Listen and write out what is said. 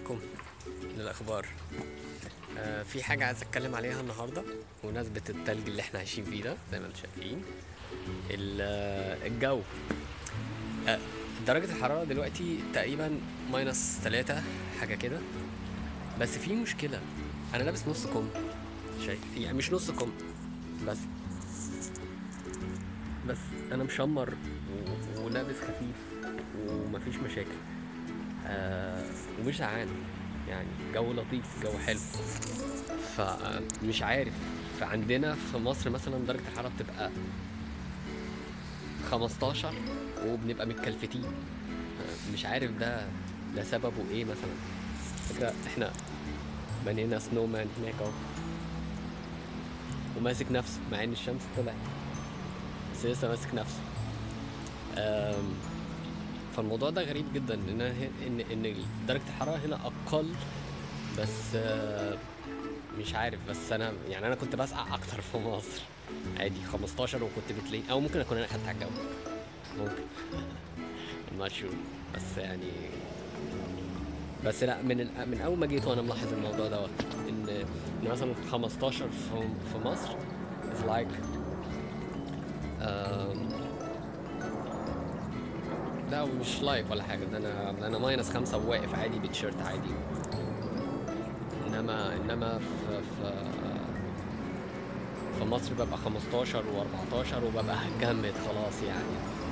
عليكم الاخبار آه في حاجه عايز اتكلم عليها النهارده بمناسبه التلج اللي احنا عايشين فيه ده زي ما انتم شايفين ال- آه، الجو آه درجه الحراره دلوقتي تقريبا ماينس 3 حاجه كده بس في مشكله انا لابس نص كم شايف يعني مش نص كم بس بس انا مشمر و- ولابس خفيف ومفيش مشاكل آه ومش جعان يعني جو لطيف جو حلو فمش عارف فعندنا في مصر مثلا درجة الحرارة بتبقى 15 وبنبقى متكلفتين آه، مش عارف ده ده سببه ايه مثلا فكرة احنا بنينا سنو مان هناك اهو وماسك نفسه مع ان الشمس طلعت بس لسه ماسك نفسه آم، فالموضوع ده غريب جدا ان أنا ه- ان ان درجه الحراره هنا اقل بس آه، مش عارف بس انا يعني انا كنت بسقع اكتر في مصر عادي 15 وكنت بتلاقي او ممكن اكون انا خدت على الجو ممكن I'm not sure بس يعني بس لا من ال- من اول ما جيت وانا ملاحظ الموضوع دوت ان ان مثلا 15 في في مصر is like um, لا مش لايف ولا حاجه ده انا ده انا ماينس خمسة وواقف عادي بتيشيرت عادي انما انما في في في مصر ببقى 15 و14 وببقى هتجمد خلاص يعني